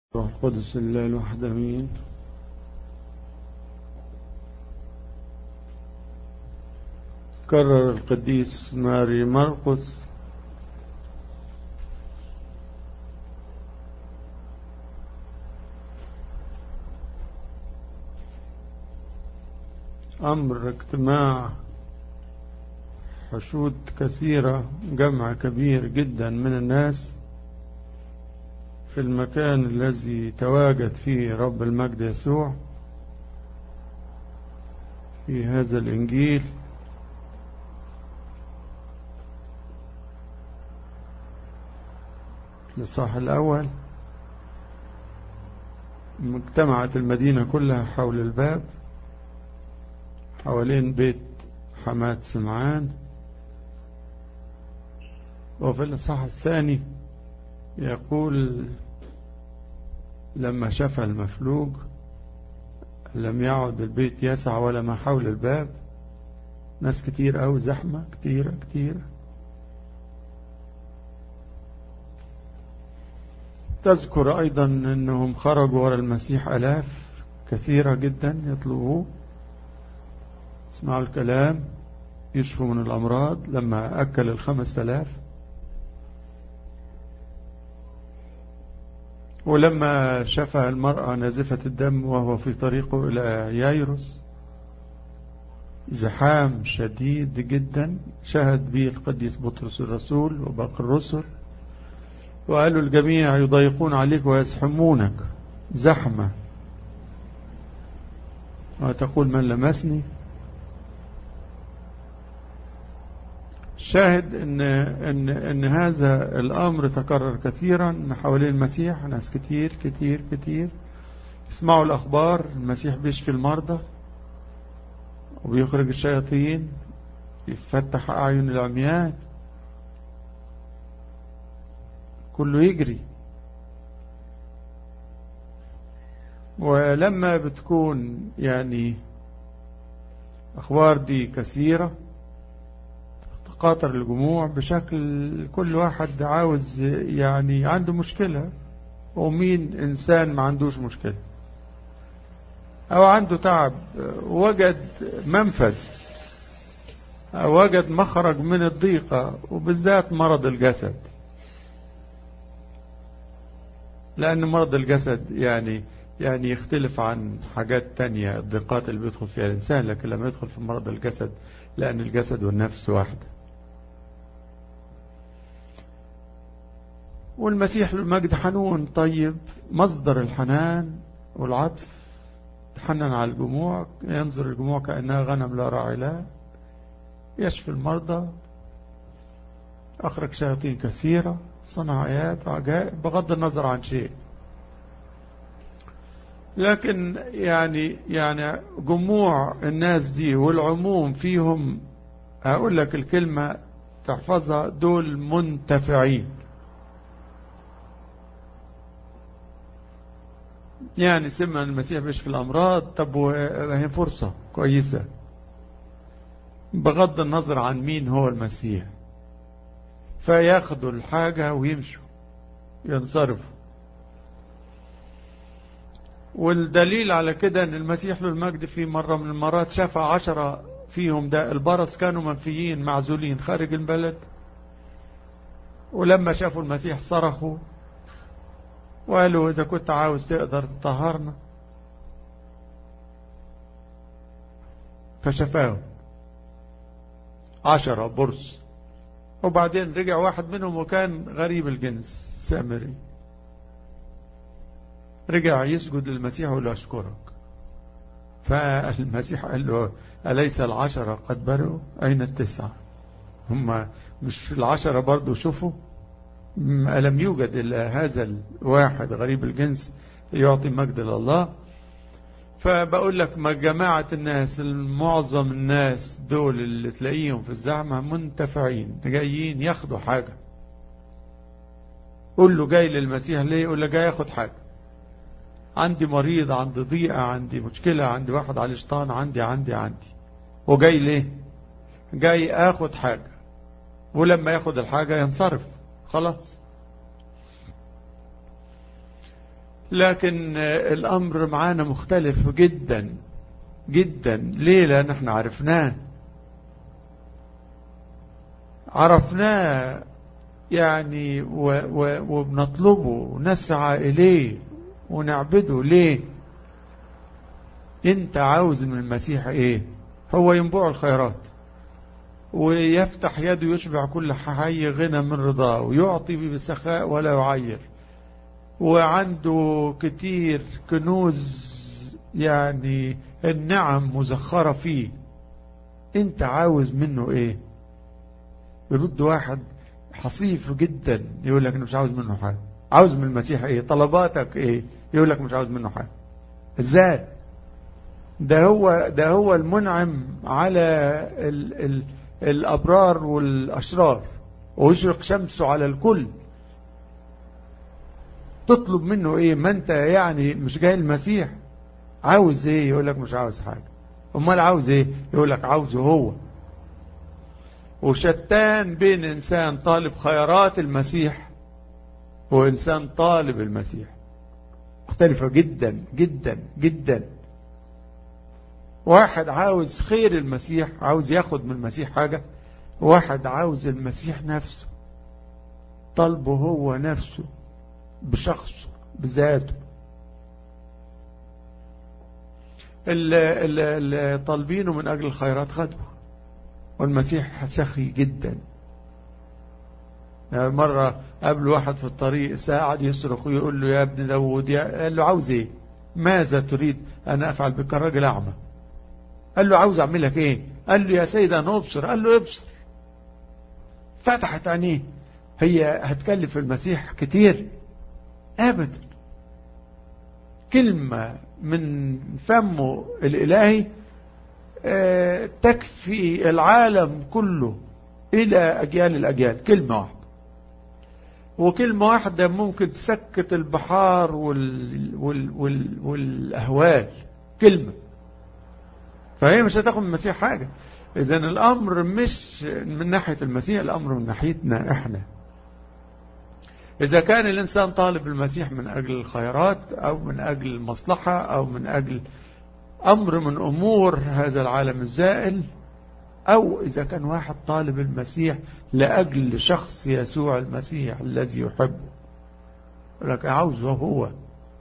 روح القدس الله الواحد امين كرر القديس ماري مرقس أمر اجتماع حشود كثيرة جمع كبير جدا من الناس في المكان الذي تواجد فيه رب المجد يسوع في هذا الإنجيل الإصحاح الأول اجتمعت المدينة كلها حول الباب حوالين بيت حماة سمعان وفي الإصحاح الثاني يقول لما شفى المفلوج لم يعد البيت يسع ولا ما حول الباب ناس كتير أو زحمة كتيرة كتيرة تذكر أيضا أنهم خرجوا وراء المسيح ألاف كثيرة جدا يطلبوه اسمعوا الكلام يشفوا من الأمراض لما أكل الخمس تلاف ولما شفى المرأة نازفة الدم وهو في طريقه إلى يايروس زحام شديد جدا شهد به القديس بطرس الرسول وباقي الرسل وقالوا الجميع يضيقون عليك ويزحمونك زحمة وتقول من لمسني شاهد ان, إن, إن هذا الأمر تكرر كثيرا حوالين المسيح ناس كتير كتير كتير اسمعوا الأخبار المسيح بيشفي المرضى وبيخرج الشياطين يفتح أعين العميان كله يجري ولما بتكون يعني أخبار دي كثيرة قاطر الجموع بشكل كل واحد عاوز يعني عنده مشكلة ومين إنسان ما عندوش مشكلة أو عنده تعب وجد منفذ أو وجد مخرج من الضيقة وبالذات مرض الجسد لأن مرض الجسد يعني يعني يختلف عن حاجات تانية الضيقات اللي بيدخل فيها الإنسان لكن لما يدخل في مرض الجسد لأن الجسد والنفس واحدة والمسيح المجد حنون طيب مصدر الحنان والعطف تحنن على الجموع ينظر الجموع كأنها غنم لا راعي لها يشفي المرضى أخرج شياطين كثيرة صنع آيات وعجائب بغض النظر عن شيء لكن يعني يعني جموع الناس دي والعموم فيهم أقول لك الكلمة تحفظها دول منتفعين يعني سمع المسيح بيشفي الأمراض طب وهي فرصة كويسة بغض النظر عن مين هو المسيح فياخدوا الحاجة ويمشوا ينصرفوا والدليل على كده ان المسيح له المجد في مرة من المرات شفى عشرة فيهم ده البرص كانوا منفيين معزولين خارج البلد ولما شافوا المسيح صرخوا وقالوا إذا كنت عاوز تقدر تطهرنا فشفاهم عشرة برص وبعدين رجع واحد منهم وكان غريب الجنس سامري رجع يسجد للمسيح ولا أشكرك فالمسيح قال له أليس العشرة قد برئوا أين التسعة هم مش العشرة برضو شوفوا ألم يوجد إلا هذا الواحد غريب الجنس يعطي مجد لله فبقول لك ما جماعة الناس معظم الناس دول اللي تلاقيهم في الزحمة منتفعين جايين ياخدوا حاجة قول له جاي للمسيح ليه يقول له جاي ياخد حاجة عندي مريض عندي ضيقة عندي مشكلة عندي واحد على شيطان عندي عندي عندي وجاي ليه جاي اخد حاجة ولما ياخد الحاجة ينصرف خلاص لكن الأمر معانا مختلف جدا جدا ليه لأن احنا عرفناه عرفناه يعني و و وبنطلبه ونسعى إليه ونعبده ليه انت عاوز من المسيح ايه هو ينبوع الخيرات ويفتح يده يشبع كل حي غنى من رضاه ويعطي بسخاء ولا يعير وعنده كتير كنوز يعني النعم مزخرة فيه انت عاوز منه ايه يرد واحد حصيف جدا يقول لك انا مش عاوز منه حاجة عاوز من المسيح ايه طلباتك ايه يقول لك مش عاوز منه حاجة ازاي ده هو ده هو المنعم على ال ال الابرار والاشرار ويشرق شمسه على الكل تطلب منه ايه ما انت يعني مش جاي المسيح عاوز ايه يقول لك مش عاوز حاجة امال عاوز ايه يقول لك عاوزه هو وشتان بين انسان طالب خيرات المسيح وانسان طالب المسيح مختلفة جدا جدا جدا واحد عاوز خير المسيح عاوز ياخد من المسيح حاجة واحد عاوز المسيح نفسه طلبه هو نفسه بشخصه بذاته اللي طالبينه من أجل الخيرات خدوه والمسيح سخي جدا يعني مرة قبل واحد في الطريق ساعد يصرخ ويقول له يا ابن داود يا قال له عاوز ايه ماذا تريد أن أفعل بك الراجل أعمى قال له عاوز أعمل لك ايه قال له يا سيد أنا أبصر قال له ابصر فتحت عينيه هي هتكلف المسيح كتير أبدا كلمة من فمه الإلهي تكفي العالم كله إلى أجيال الأجيال كلمة واحدة وكلمة واحدة ممكن تسكت البحار وال... وال... وال... والأهوال كلمة فهي مش هتاخد من المسيح حاجة إذا الأمر مش من ناحية المسيح الأمر من ناحيتنا إحنا إذا كان الإنسان طالب المسيح من أجل الخيرات أو من أجل المصلحة أو من أجل أمر من أمور هذا العالم الزائل أو إذا كان واحد طالب المسيح لأجل شخص يسوع المسيح الذي يحبه لك عاوزه هو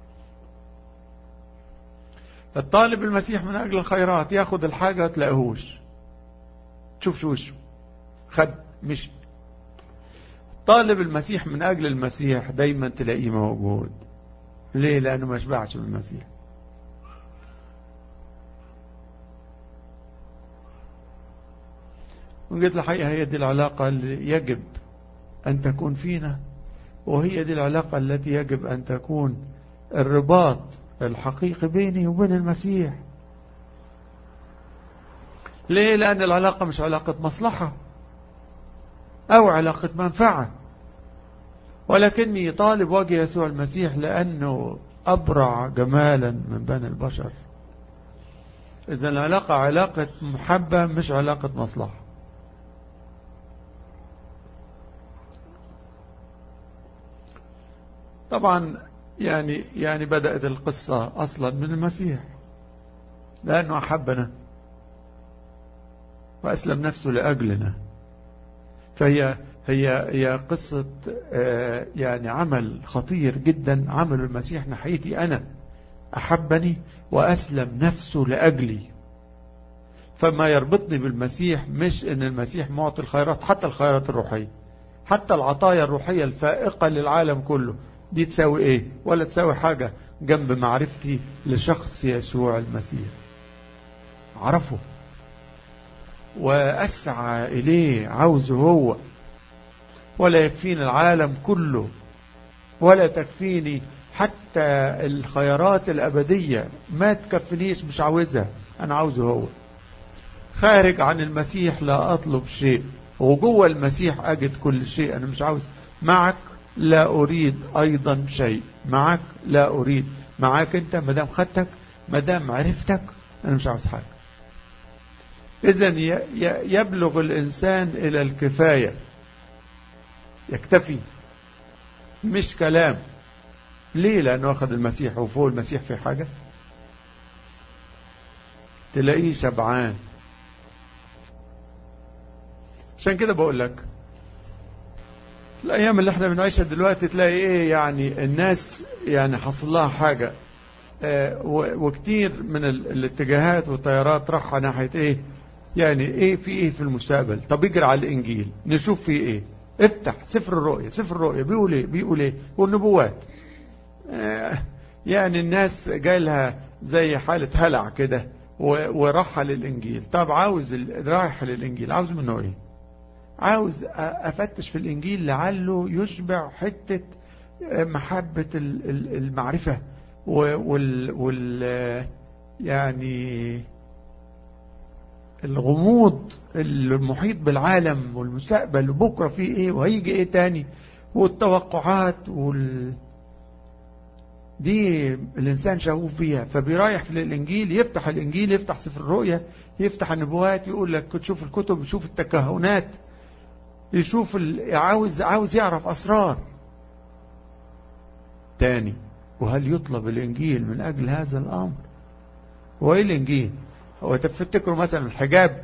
الطالب المسيح من أجل الخيرات ياخد الحاجة تلاقيهوش تشوف شو وشه خد مش طالب المسيح من أجل المسيح دايما تلاقيه موجود ليه لأنه ما شبعش بالمسيح وقلت الحقيقة هي دي العلاقة اللي يجب أن تكون فينا وهي دي العلاقة التي يجب أن تكون الرباط الحقيقي بيني وبين المسيح ليه لأن العلاقة مش علاقة مصلحة أو علاقة منفعة ولكني طالب وجه يسوع المسيح لأنه أبرع جمالا من بني البشر إذا العلاقة علاقة محبة مش علاقة مصلحة طبعا يعني يعني بدأت القصة أصلا من المسيح لأنه أحبنا وأسلم نفسه لأجلنا فهي هي هي قصة يعني عمل خطير جدا عمل المسيح ناحيتي أنا أحبني وأسلم نفسه لأجلي فما يربطني بالمسيح مش ان المسيح معطي الخيرات حتى الخيرات الروحية حتى العطايا الروحية الفائقة للعالم كله دي تساوي ايه ولا تساوي حاجة جنب معرفتي لشخص يسوع المسيح عرفه وأسعى إليه عاوزه هو ولا يكفيني العالم كله ولا تكفيني حتى الخيارات الأبدية ما تكفنيش مش عاوزها أنا عاوزه هو خارج عن المسيح لا أطلب شيء وجوه المسيح أجد كل شيء أنا مش عاوز معك لا أريد أيضا شيء معك لا أريد معك أنت مدام خدتك مدام عرفتك أنا مش عاوز حاجة إذا يبلغ الإنسان إلى الكفاية يكتفي مش كلام ليه لأنه أخذ المسيح وفوق المسيح في حاجة تلاقيه شبعان عشان كده بقول لك الأيام اللي احنا بنعيشها دلوقتي تلاقي ايه يعني الناس يعني حصل لها حاجة اه وكتير من الاتجاهات والتيارات راحة ناحية ايه يعني ايه في ايه في المستقبل طب اجري على الانجيل نشوف في ايه افتح سفر الرؤيا سفر الرؤيا بيقول ايه بيقول ايه والنبوات اه يعني الناس جاي لها زي حالة هلع كده وراحة للانجيل طب عاوز رايح للانجيل عاوز منه ايه عاوز افتش في الانجيل لعله يشبع حتة محبة المعرفة وال, وال يعني الغموض المحيط بالعالم والمستقبل وبكرة فيه ايه وهيجي ايه تاني والتوقعات وال دي الإنسان شغوف بيها فبيرايح في الإنجيل يفتح الإنجيل يفتح سفر الرؤيا يفتح النبوات يقول لك تشوف الكتب يشوف التكهنات يشوف عاوز عاوز يعرف أسرار تاني وهل يطلب الإنجيل من أجل هذا الأمر هو إيه الإنجيل هو تفتكروا مثلا الحجاب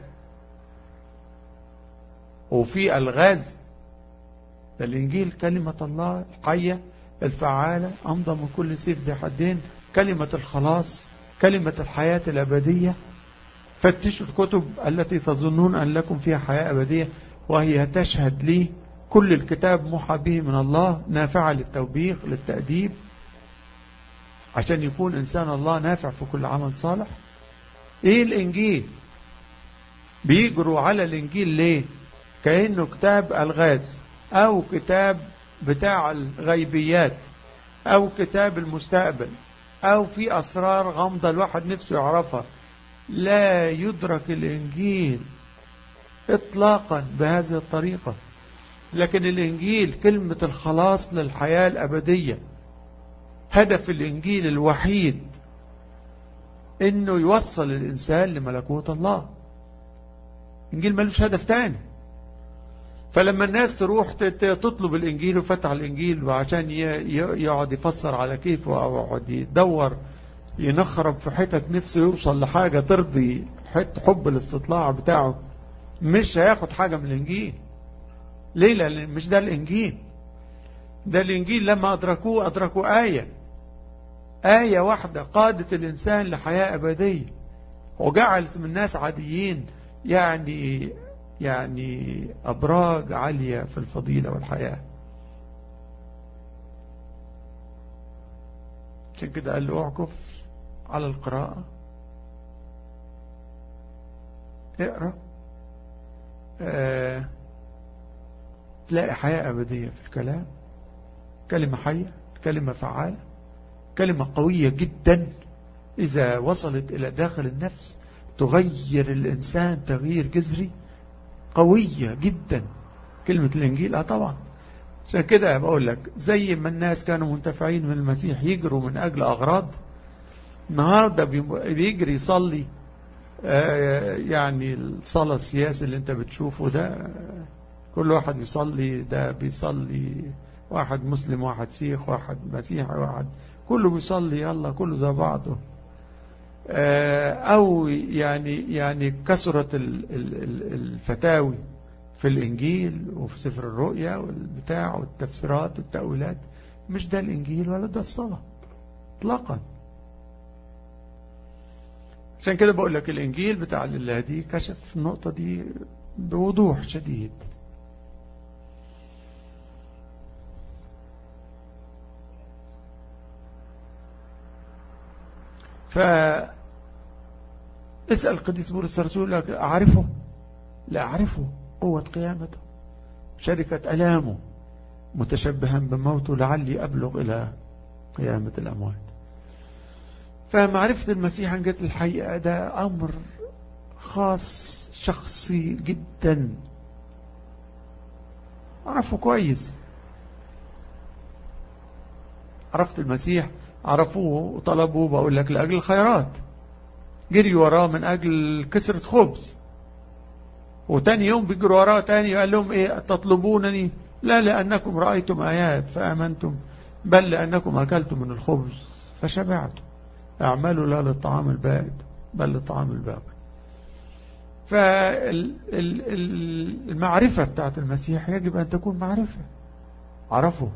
وفي الغاز ده الإنجيل كلمة الله الحية الفعالة أمضى من كل سيف ذي حدين كلمة الخلاص كلمة الحياة الأبدية فتشوا الكتب التي تظنون أن لكم فيها حياة أبدية وهي تشهد لي كل الكتاب محى به من الله نافعة للتوبيخ للتأديب عشان يكون إنسان الله نافع في كل عمل صالح إيه الإنجيل بيجروا على الإنجيل ليه كأنه كتاب الغاز أو كتاب بتاع الغيبيات أو كتاب المستقبل أو في أسرار غامضة الواحد نفسه يعرفها لا يدرك الإنجيل إطلاقا بهذه الطريقة لكن الإنجيل كلمة الخلاص للحياة الأبدية هدف الإنجيل الوحيد إنه يوصل الإنسان لملكوت الله الإنجيل ملوش هدف تاني فلما الناس تروح تطلب الإنجيل وفتح الإنجيل وعشان يقعد يفسر على كيفه أو يقعد يدور ينخرب في حتت نفسه يوصل لحاجة ترضي حب الاستطلاع بتاعه مش هياخد حاجة من الإنجيل ليه لأن مش ده الإنجيل ده الإنجيل لما أدركوه أدركوا آية آية واحدة قادت الإنسان لحياة أبدية وجعلت من الناس عاديين يعني يعني أبراج عالية في الفضيلة والحياة عشان كده قال له اعكف على القراءة اقرأ اه تلاقي حياة أبدية في الكلام كلمة حية كلمة فعالة كلمة قوية جدا إذا وصلت إلى داخل النفس تغير الإنسان تغيير جذري قوية جدا كلمة الإنجيل اه طبعا عشان كده بقول لك زي ما الناس كانوا منتفعين من المسيح يجروا من أجل أغراض النهاردة بيجري يصلي يعني الصلاة السياسي اللي انت بتشوفه ده كل واحد بيصلي ده بيصلي واحد مسلم واحد سيخ واحد مسيحي واحد كله بيصلي يلا كله زي بعضه أو يعني يعني كثرت الفتاوي في الإنجيل وفي سفر الرؤيا والبتاع والتفسيرات والتأويلات مش ده الإنجيل ولا ده الصلاة اطلاقا عشان كده بقول لك الإنجيل بتاع الله دي كشف النقطة دي بوضوح شديد ف اسأل القديس بولس الرسول لك أعرفه لا أعرفه قوة قيامته شركة ألامه متشبها بموته لعلي أبلغ إلى قيامة الأموات فمعرفة المسيح عن جهة الحقيقة ده أمر خاص شخصي جدا عرفه كويس عرفت المسيح عرفوه وطلبوه بقول لك لأجل الخيرات جري وراه من أجل كسرة خبز وتاني يوم بيجروا وراه تاني قال لهم ايه تطلبونني لا لأنكم رأيتم آيات فآمنتم بل لأنكم أكلتم من الخبز فشبعتم اعملوا لا للطعام البائد بل للطعام الباقي فالمعرفة بتاعت المسيح يجب أن تكون معرفة عرفه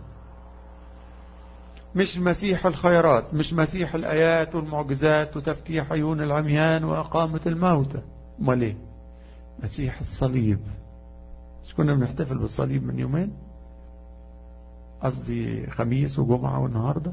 مش مسيح الخيرات مش مسيح الآيات والمعجزات وتفتيح عيون العميان وأقامة الموتى امال ايه مسيح الصليب مش كنا بنحتفل بالصليب من يومين قصدي خميس وجمعة والنهاردة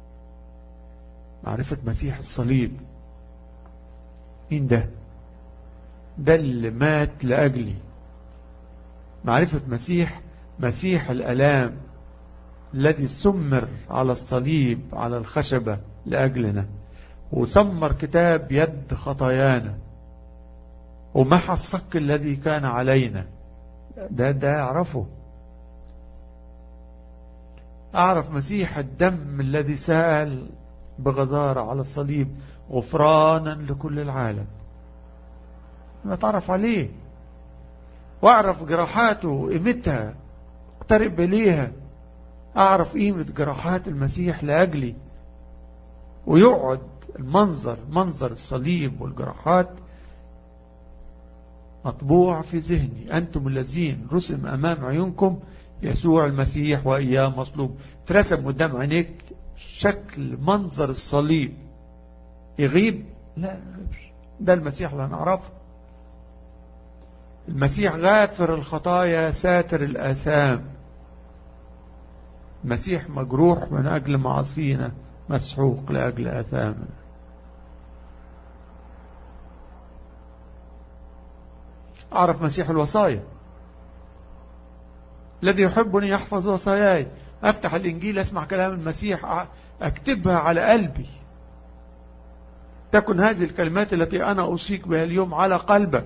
معرفة مسيح الصليب مين ده ده اللي مات لأجلي معرفة مسيح مسيح الألام الذي سمر على الصليب على الخشبة لأجلنا وسمر كتاب يد خطايانا ومحى الصك الذي كان علينا ده ده أعرفه أعرف مسيح الدم الذي سال بغزارة على الصليب غفرانا لكل العالم ما تعرف عليه واعرف جراحاته قيمتها اقترب إليها أعرف قيمة جراحات المسيح لأجلي ويقعد المنظر منظر الصليب والجراحات مطبوع في ذهني أنتم الذين رسم أمام عيونكم يسوع المسيح وإياه مصلوب ترسم قدام عينيك شكل منظر الصليب يغيب لا يغيبش ده المسيح اللي هنعرفه المسيح غافر الخطايا ساتر الآثام مسيح مجروح من أجل معصينا مسحوق لأجل أثامنا أعرف مسيح الوصايا الذي يحبني يحفظ وصاياي أفتح الإنجيل أسمع كلام المسيح أكتبها على قلبي تكن هذه الكلمات التي أنا أوصيك بها اليوم على قلبك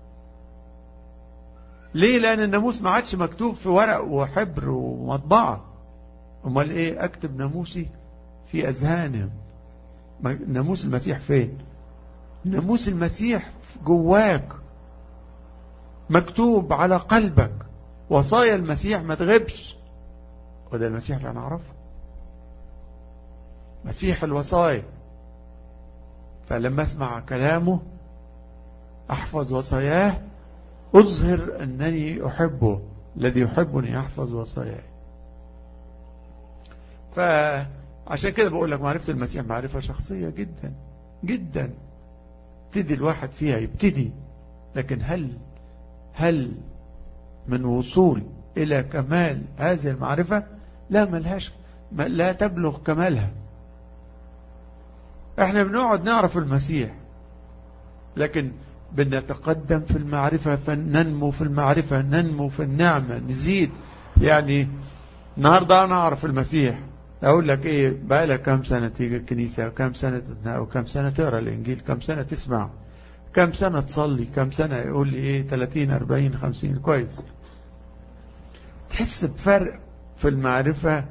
ليه لأن الناموس ما عادش مكتوب في ورق وحبر ومطبعة امال ايه اكتب ناموسي في اذهانهم ناموس المسيح فين ناموس المسيح جواك مكتوب على قلبك وصايا المسيح ما تغيبش وده المسيح اللي نعرفه مسيح الوصايا فلما اسمع كلامه احفظ وصاياه اظهر انني احبه الذي يحبني يحفظ وصاياه فعشان كده بقول لك معرفة المسيح معرفة شخصية جدا جدا ابتدي الواحد فيها يبتدي لكن هل هل من وصول إلى كمال هذه المعرفة لا ملهاش لا تبلغ كمالها احنا بنقعد نعرف المسيح لكن بنتقدم في المعرفة فننمو في المعرفة ننمو في النعمة نزيد يعني النهاردة أنا أعرف المسيح أقول لك إيه بقى لك كم سنة تيجي الكنيسة كم سنة أو كم سنة تقرأ الإنجيل كم سنة تسمع كم سنة تصلي كم سنة يقول لي إيه 30 40 50 كويس تحس بفرق في المعرفة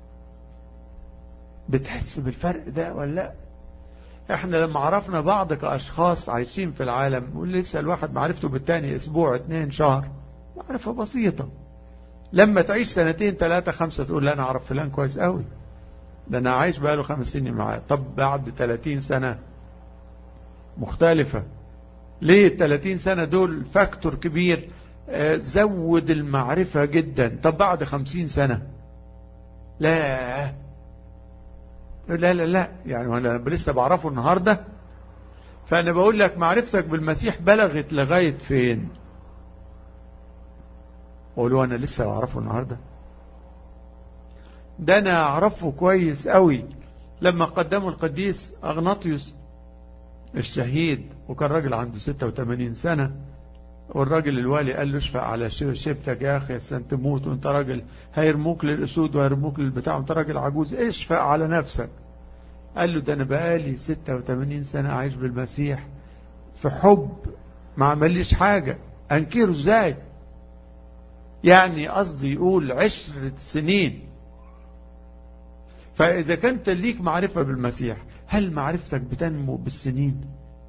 بتحس بالفرق ده ولا لا احنا لما عرفنا بعض كأشخاص عايشين في العالم ولسه الواحد معرفته بالتاني اسبوع اتنين شهر معرفة بسيطة لما تعيش سنتين ثلاثة خمسة تقول لا انا اعرف فلان كويس قوي ده انا عايش بقاله خمس سنين معاه طب بعد 30 سنة مختلفة ليه ال 30 سنة دول فاكتور كبير زود المعرفة جدا طب بعد 50 سنة لا لا لا لا يعني انا لسه بعرفه النهاردة فانا بقول لك معرفتك بالمسيح بلغت لغاية فين قولوا انا لسه بعرفه النهاردة ده انا اعرفه كويس قوي لما قدموا القديس اغناطيوس الشهيد وكان راجل عنده 86 سنة والراجل الوالي قال له اشفق على شبتك يا اخي عشان تموت وانت راجل هيرموك للاسود وهيرموك للبتاع وانت راجل عجوز اشفق على نفسك قال له ده انا بقالي 86 سنة عايش بالمسيح في حب ما عمليش حاجة انكره ازاي يعني قصدي يقول عشرة سنين فإذا كنت ليك معرفة بالمسيح هل معرفتك بتنمو بالسنين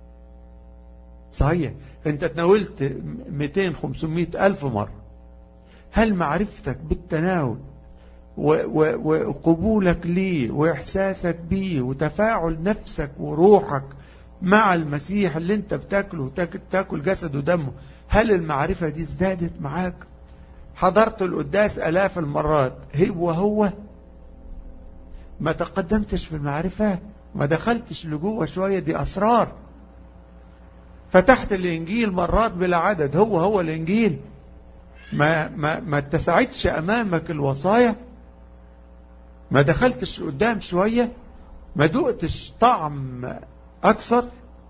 صحيح انت تناولت 200 500 ألف مرة هل معرفتك بالتناول وقبولك ليه وإحساسك بيه وتفاعل نفسك وروحك مع المسيح اللي انت بتاكله تاكل جسد ودمه هل المعرفة دي ازدادت معاك حضرت القداس ألاف المرات هو هو ما تقدمتش في المعرفة ما دخلتش لجوه شوية دي أسرار فتحت الإنجيل مرات بلا عدد هو هو الإنجيل ما, ما, ما اتسعتش أمامك الوصايا ما دخلتش قدام شوية ما دقتش طعم أكثر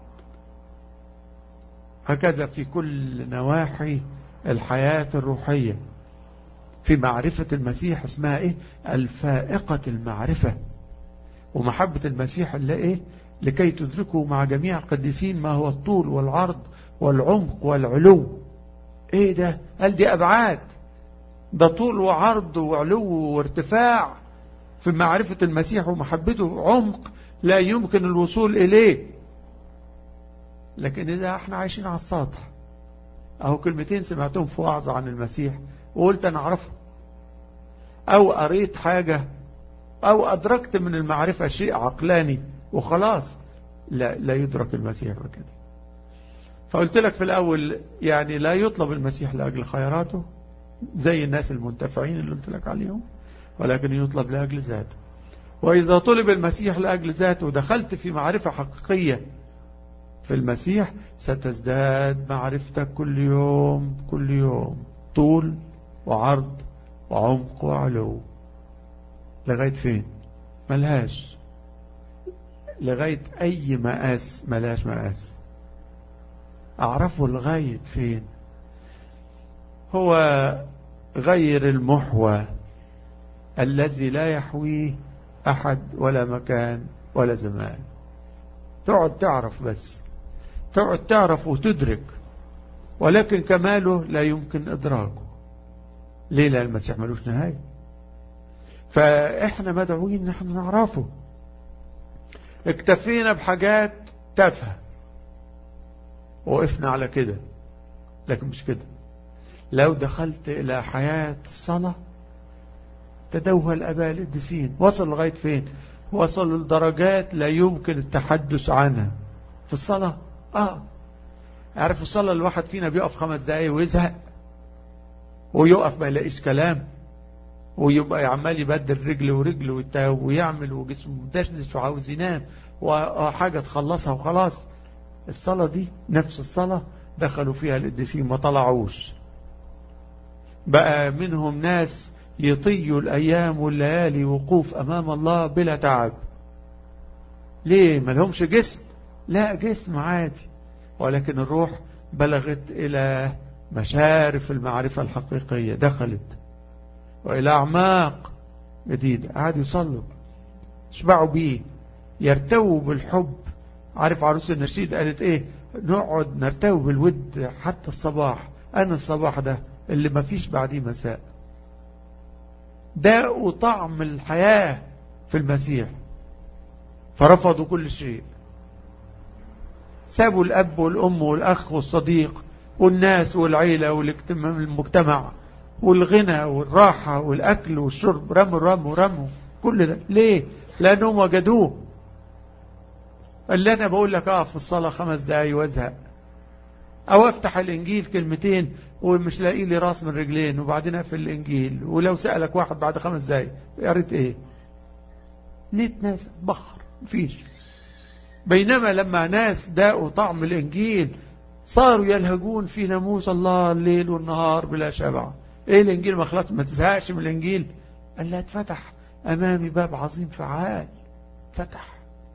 هكذا في كل نواحي الحياة الروحية في معرفة المسيح اسمها ايه الفائقة المعرفة ومحبة المسيح اللي ايه لكي تدركوا مع جميع القديسين ما هو الطول والعرض والعمق والعلو ايه ده قال دي ابعاد ده طول وعرض وعلو وارتفاع في معرفة المسيح ومحبته عمق لا يمكن الوصول إليه لكن إذا احنا عايشين على السطح أو كلمتين سمعتهم في وعظ عن المسيح وقلت أنا أعرفه أو قريت حاجة أو أدركت من المعرفة شيء عقلاني وخلاص لا, لا يدرك المسيح بكده فقلت لك في الأول يعني لا يطلب المسيح لأجل خيراته زي الناس المنتفعين اللي قلت لك عليهم ولكن يطلب لأجل ذاته وإذا طلب المسيح لأجل ذاته ودخلت في معرفة حقيقية في المسيح ستزداد معرفتك كل يوم كل يوم طول وعرض وعمق وعلو لغاية فين ملهاش لغاية أي مقاس ملاش مقاس أعرفه لغاية فين هو غير المحوى الذي لا يحويه أحد ولا مكان ولا زمان تقعد تعرف بس تقعد تعرف وتدرك ولكن كماله لا يمكن إدراكه ليه لأن المسيح ملوش نهاية فإحنا مدعوين نحن نعرفه اكتفينا بحاجات تافهة وقفنا على كده لكن مش كده لو دخلت إلى حياة الصلاة تدوه الأباء القديسين وصل لغاية فين وصل لدرجات لا يمكن التحدث عنها في الصلاة آه عارف الصلاة الواحد فينا بيقف خمس دقايق ويزهق ويقف ما يلاقيش كلام ويبقى عمال يبدل رجل ورجل ويعمل وجسمه مدشدش وعاوز ينام وحاجة تخلصها وخلاص الصلاة دي نفس الصلاة دخلوا فيها القديسين ما طلعوش بقى منهم ناس يطيوا الأيام والليالي وقوف أمام الله بلا تعب ليه ما لهمش جسم لا جسم عادي ولكن الروح بلغت إلى مشارف المعرفة الحقيقية دخلت وإلى أعماق جديدة قعد يصلوا اشبعوا بيه يرتووا بالحب عارف عروس النشيد قالت ايه نقعد نرتوي بالود حتى الصباح انا الصباح ده اللي ما فيش بعديه مساء داءوا طعم الحياة في المسيح فرفضوا كل شيء سابوا الأب والأم والأخ والصديق والناس والعيلة والمجتمع والغنى والراحة والأكل والشرب رموا رموا رموا كل ده ليه لأنهم وجدوه اللي أنا بقول لك أقف في الصلاة خمس دقايق وازهق أو أفتح الإنجيل كلمتين ومش لاقي لي راس من رجلين وبعدين أقفل الإنجيل ولو سألك واحد بعد خمس دقايق قريت إيه ليه ناس بخر مفيش بينما لما ناس داقوا طعم الإنجيل صاروا يلهجون في ناموس الله الليل والنهار بلا شبع ايه الانجيل مخلط ما تزهقش من الانجيل قال لا اتفتح امامي باب عظيم فعال فتح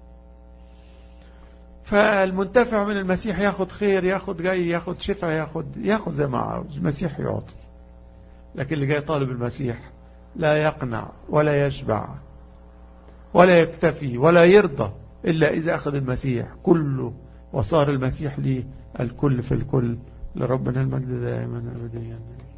فالمنتفع من المسيح ياخد خير ياخد جاي ياخد شفاء ياخد ياخد زي ما عاوز المسيح يعطي لكن اللي جاي طالب المسيح لا يقنع ولا يشبع ولا يكتفي ولا يرضى إلا إذا أخذ المسيح كله وصار المسيح لي الكل في الكل لربنا المجد دائما أبديا